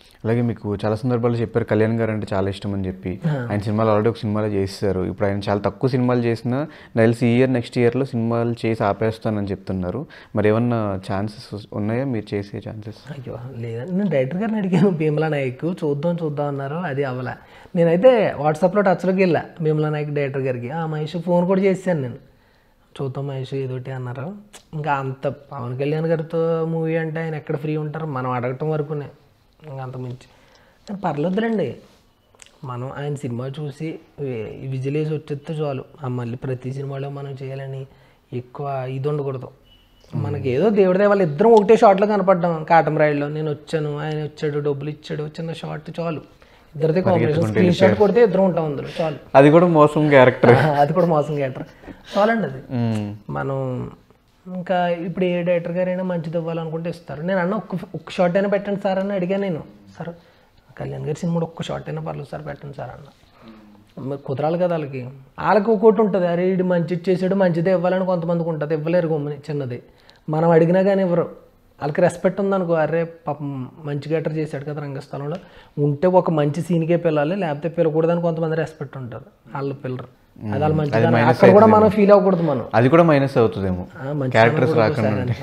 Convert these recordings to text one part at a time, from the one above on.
అలాగే మీకు చాలా సందర్భాలు చెప్పారు కళ్యాణ్ గారు అంటే చాలా ఇష్టం అని చెప్పి ఆయన సినిమాలు ఆల్రెడీ ఒక సినిమాలో చేస్తారు ఇప్పుడు ఆయన చాలా తక్కువ సినిమాలు చేసినా నాకు తెలిసి ఈ ఇయర్ నెక్స్ట్ ఇయర్లో సినిమాలు చేసి ఆపేస్తానని చెప్తున్నారు మరి ఏమన్నా ఛాన్సెస్ ఉన్నాయా మీరు చేసే ఛాన్సెస్ అయ్యో లేదండి నేను డైరెక్టర్ గారిని అడిగాను భీమలా నాయక్ చూద్దాం చూద్దాం అన్నారు అది అవ్వలే నేనైతే వాట్సాప్లో టచ్లోకి వెళ్ళా భీమలా నాయక్ డైరెక్టర్ గారికి ఆ మహేష్ ఫోన్ కూడా చేశాను నేను చూద్దాం మహేష్ ఏదోటి అన్నారు ఇంకా అంత పవన్ కళ్యాణ్ గారితో మూవీ అంటే ఆయన ఎక్కడ ఫ్రీ ఉంటారు మనం అడగటం వరకునే ఇంకా అంత మించి కానీ పర్లేదులేండి మనం ఆయన సినిమా చూసి విజిలేసి వచ్చేస్తే చాలు ఆ మళ్ళీ ప్రతి సినిమాలో మనం చేయాలని ఎక్కువ ఇది ఉండకూడదు మనకి ఏదో దేవుడి దయ వాళ్ళ ఇద్దరం ఒకటే షాట్లో కనపడ్డాం కాటం రైడ్లో నేను వచ్చాను ఆయన వచ్చాడు డబ్బులు ఇచ్చాడు చిన్న షార్ట్ చాలు ఇద్దరిదే కాంబినేషన్ స్క్రీన్ షాట్ కొడితే ఇద్దరం ఉంటాం అందులో చాలు అది కూడా మోసం క్యారెక్టర్ అది కూడా మోసం గేటర్ చాలండి అది మనం ఇంకా ఇప్పుడు ఏ డైరెక్టర్ గారైనా మంచిది ఇవ్వాలనుకుంటే ఇస్తారు నేను అన్న ఒక్క ఒక్క షార్ట్ అయినా పెట్టండి సార్ అని అడిగాను నేను సార్ కళ్యాణ్ గారి సినిమా ఒక్క షార్ట్ అయినా పర్లేదు సార్ పెట్టండి సార్ అన్న మరి కుదరాలి కదా వాళ్ళకి వాళ్ళకి ఒక్కోటి ఉంటుంది అరే ఇది మంచి చేసాడు మంచిదే ఇవ్వాలని కొంతమందికి ఉంటుంది ఇవ్వలేరు గమ్ముని చిన్నది మనం అడిగినా కానీ ఇవ్వరు వాళ్ళకి రెస్పెక్ట్ ఉందనుకో అరే పాపం మంచి గేటర్ చేశాడు కదా రంగస్థలంలో ఉంటే ఒక మంచి సీన్కే పిల్లాలి లేకపోతే పిల్లకూడదని కొంతమంది రెస్పెక్ట్ ఉంటుంది వాళ్ళు పిల్లరు అది వాళ్ళు మంచిగా అక్కడ కూడా మనం ఫీల్ అవ్వకూడదు మనం అది కూడా మైనస్ అవుతుందేమో ఆ, మంచి క్యారెక్టర్స్ రాకుండా ఉంటే.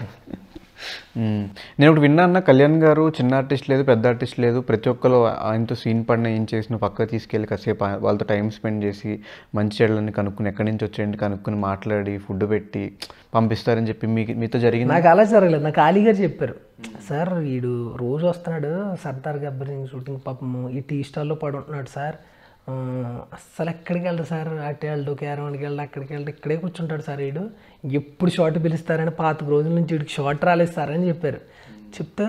మ్మ్. నేను ఇప్పుడు విన్నా అన్న కళ్యాణ్ గారు చిన్న ఆర్టిస్ట్ లేదు పెద్ద ఆర్టిస్ట్ లేదు ప్రతి ఒక్కరు ఆయనతో సీన్ పడిన ఏం చేసిన పక్క తీసుకెళ్ళి కాసేపు ఆ- వాళ్ళతో టైం స్పెండ్ చేసి మంచి చెడులని కనుక్కుని ఎక్కడి నుంచి వచ్చేయండి కనుక్కుని మాట్లాడి ఫుడ్ పెట్టి పంపిస్తారని చెప్పి మీకు మీతో జరిగింది నాకు అలా జరగలేదు నాకు ఖాళీ గారు చెప్పారు సార్ వీడు రోజు వస్తున్నాడు సర్దార్ గబ్బర్ సింగ్ షూటింగ్ పాపం ఈ టీ స్టాల్లో పడి ఉంటున్నాడు సార్ ఆ, అస్సలు ఎక్కడికి వెళ్ళడు సార్ అటు వెళ్ళడు క్యారవాన్కి వెళ్ళడు అక్కడికి వెళ్ళడు ఇక్కడే కూర్చుంటాడు సార్ వీడు ఎప్పుడు షార్ట్ పిలుస్తారని పాత రోజుల నుంచి వీడికి షార్ట్ రాలేదు సార్ అని చెప్పారు చెప్తే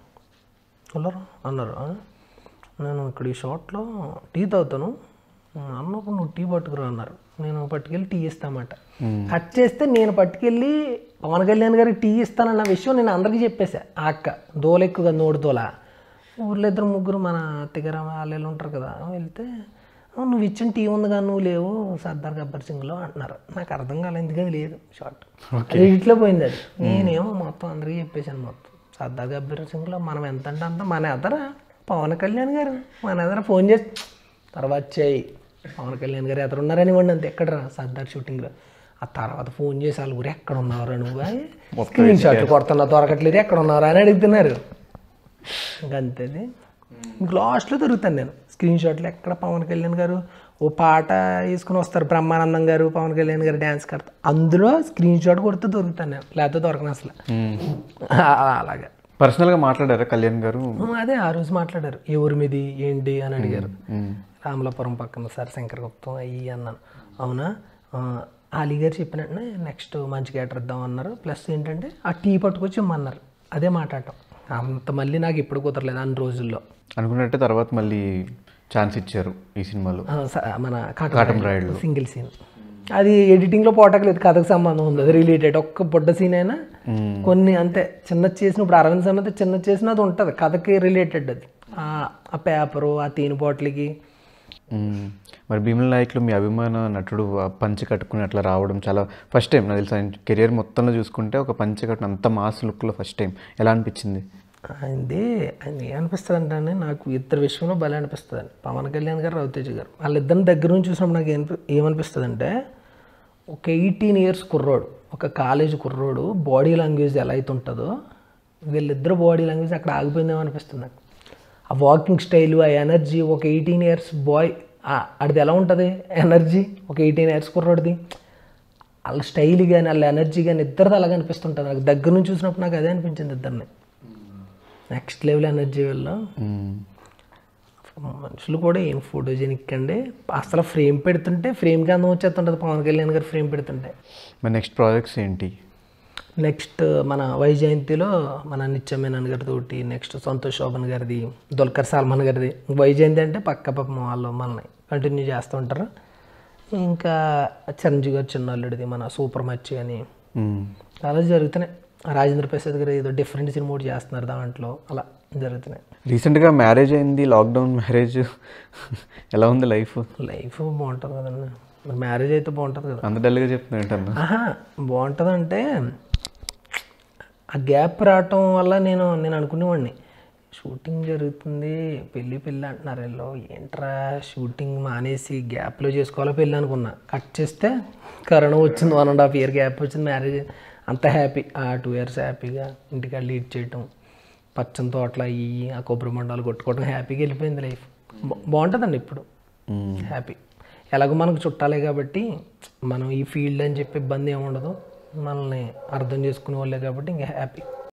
వెళ్ళరు అన్నారు "ఆ? నేను ఇక్కడ ఈ షార్ట్లో టీ తాగుతాను అన్నప్పుడు నువ్వు టీ పట్టుకురా అన్నారు నేను పట్టుకెళ్ళి టీ ఇస్తామాట కట్ చేస్తే నేను పట్టుకెళ్ళి పవన్ కళ్యాణ్ గారికి టీ ఇస్తానన్న విషయం నేను అందరికీ చెప్పేశా ఆ అక్క దోల ఎక్కువ నోడు దోల ఊర్లో ఇద్దరు ముగ్గురు మన అత్తగారు వాళ్ళు ఉంటారు కదా వెళ్తే "ఆ, నువ్వు ఇచ్చిన టీ ఉంది కానీ నువ్వు లేవు సర్దార్ గబ్బర్ సింగ్లో అంటున్నారు నాకు అర్థం కాలేదు ఎందుకని లేదు షార్ట్ ఇట్లా పోయింది అది నేనేమో మొత్తం అందరికీ చెప్పేశాను మొత్తం సర్దార్ గబ్బర్ సింగ్లో మనం ఎంత అంటే అంత మన ఎదర పవన్ కళ్యాణ్ గారు మన ఎదర ఫోన్ చేసి తర్వాత చేయి పవన్ కళ్యాణ్ గారు ఎదురు ఉన్నారని ఇవ్వండి అంతే ఎక్కడ రా సర్దార్ షూటింగ్లో ఆ తర్వాత ఫోన్ చేసి వాళ్ళు ఊరు ఎక్కడ ఉన్నారా నువ్వు స్క్రీన్ షాట్లు కొడుతున్నా దొరకట్లేదు ఎక్కడ ఉన్నారా అని అడుగుతున్నారు ఇంకా అంతేది ఇంక లాస్ట్లో దొరుకుతాను నేను స్క్రీన్ షాట్లు ఎక్కడ పవన్ కళ్యాణ్ గారు ఓ పాట వేసుకుని వస్తారు బ్రహ్మానందం గారు పవన్ కళ్యాణ్ గారు డ్యాన్స్ కడతారు అందులో స్క్రీన్ షాట్ కొడితే దొరుకుతాను నేను లేకపోతే దొరకను అసలు అలా- అలాగే పర్సనల్గా మాట్లాడారా కళ్యాణ్ గారు ఉమ్, అదే ఆ రోజు మాట్లాడారు ఏ ఊరి మీది ఏంటి అని అడిగారు రామలాపురం పక్కన సార్ శంకర్ గుప్తం అయ్యి అన్నాను అవునా ఆ, ఆలీ గారు చెప్పిన వెంటనే నెక్స్ట్ మంచి క్యాటర్ ఇద్దాం అన్నారు ప్లస్ ఏంటంటే ఆ టీ పట్టుకొచ్చి ఇమ్మన్నారు అదే మాట్లాడటం అంత మళ్ళీ నాకు ఇప్పుడు కుదరలేదు అన్ని రోజుల్లో అనుకున్నట్టే తర్వాత మళ్ళీ ఛాన్స్ ఇచ్చారు ఈ సినిమాలో ఆ, స- మన కాటం కాటం రాయుడులో. సింగిల్ సీన్ అది ఎడిటింగ్లో పోటకలేదు కథకు సంబంధం ఉంది అది రిలేటెడ్ ఒక్క బుడ్డ సీన్ అయినా కొన్ని అంతే చిన్నది చేసిన ఇప్పుడు అరవింద్ సమేత చిన్నది చేసిన అది ఉంటుంది కథకి రిలేటెడ్ అది ఆ- ఆ పేపరు ఆ తీని బాటిల్కి మ్మ్. మరి భీముల నాయకులు మీ అభిమాన నటుడు ఆ పంచె కట్టుకుని అట్లా రావడం చాలా ఫస్ట్ టైం నాకు తెలుసు ఆయన కెరియర్ మొత్తంలో చూసుకుంటే ఒక పంచె కట్టుకుని అంత మాస్ లుక్లో ఫస్ట్ టైం ఎలా అనిపించింది ఆయనది ఆయన ఏమనిపిస్తుంది అంటే నాకు ఇద్దరు విషయంలో భలే అనిపిస్తుంది పవన్ కళ్యాణ్ గారు రవితేజ గారు వాళ్ళిద్దరిని దగ్గర నుంచి చూసినప్పుడు నాకు ఏమనిపి ఏమనిపిస్తుంది అంటే ఒక ఎయిటీన్ ఇయర్స్ కుర్రోడు ఒక కాలేజ్ కుర్రోడు బాడీ లాంగ్వేజ్ ఎలా అయితే ఉంటుందో వీళ్ళిద్దరు బాడీ లాంగ్వేజ్ అక్కడ ఆగిపోయిందేమో అనిపిస్తుంది నాకు ఆ వాకింగ్ స్టైల్ ఆ ఎనర్జీ ఒక ఎయిటీన్ ఇయర్స్ బాయ్ అడిది ఎలా ఉంటుంది ఎనర్జీ ఒక ఎయిటీన్ ఇయర్స్ కుర్రోడిది వాళ్ళ స్టైల్ కానీ వాళ్ళ ఎనర్జీ కానీ ఇద్దరిది అలాగే అనిపిస్తుంటుంది నాకు దగ్గర నుంచి చూసినప్పుడు నాకు అదే అనిపించింది ఇద్దరిని నెక్స్ట్ లెవెల్ ఎనర్జీ వల్ల మ్మ్. మనుషులు కూడా ఏం ఫోటోజెనిక్ అండి అసలు ఫ్రేమ్ పెడుతుంటే ఫ్రేమ్కి అందం వచ్చేస్తుంటుంది పవన్ కళ్యాణ్ గారు ఫ్రేమ్ పెడుతుంటే మరి నెక్స్ట్ ప్రాజెక్ట్స్ ఏంటి నెక్స్ట్ మన వైజయంతిలో మన నిత్యమేనన్ గారితో నెక్స్ట్ సంతోష్ శోభన్ గారిది దుల్కర్ సల్మాన్ గారిది వైజయంతి అంటే పక్క పాపం వాళ్ళు మనల్ని కంటిన్యూ చేస్తూ ఉంటారు ఇంకా చిరంజీవి గారు చిన్నల్లుడిది మన సూపర్ మచ్చి అని మ్మ్. అలా జరుగుతున్నాయి రాజేంద్ర ప్రసాద్ గారు ఏదో డిఫరెంట్ సినిమా ఒకటి చేస్తున్నారు దాంట్లో అలా జరుగుతున్నాయి రీసెంట్గా మ్యారేజ్ అయింది లాక్డౌన్ మ్యారేజ్ ఎలా ఉంది లైఫ్ లైఫ్ బాగుంటుంది కదండి మరి మ్యారేజ్ అయితే బాగుంటుంది కదా అంత డల్గా చెప్తున్నా ఆహా బాగుంటుంది అంటే ఆ గ్యాప్ రావటం వల్ల నేను నేను అనుకునేవాడిని షూటింగ్ జరుగుతుంది పెళ్ళి పెళ్ళి అంటున్నారు వీళ్ళు ఏంట్రా షూటింగ్ మానేసి గ్యాప్లో చేసుకోవాలో పెళ్ళి అనుకున్నా కట్ చేస్తే కరోనా వచ్చింది one and half year gap వచ్చింది మ్యారేజ్ అంత హ్యాపీ ఆ టూ ఇయర్స్ హ్యాపీగా ఇంటికి లీడ్ చేయటం పచ్చని తోటలు అయ్యి ఆ కొబ్బరి మండాలు కొట్టుకోవడం హ్యాపీగా వెళ్ళిపోయింది లైఫ్ బాగుంటుందండి ఇప్పుడు హ్యాపీ ఎలాగో మనకు చుట్టాలే కాబట్టి మనం ఈ ఫీల్డ్ అని చెప్పి ఇబ్బంది ఏమి ఉండదు మనల్ని అర్థం చేసుకునే వాళ్ళే కాబట్టి ఇంకా హ్యాపీ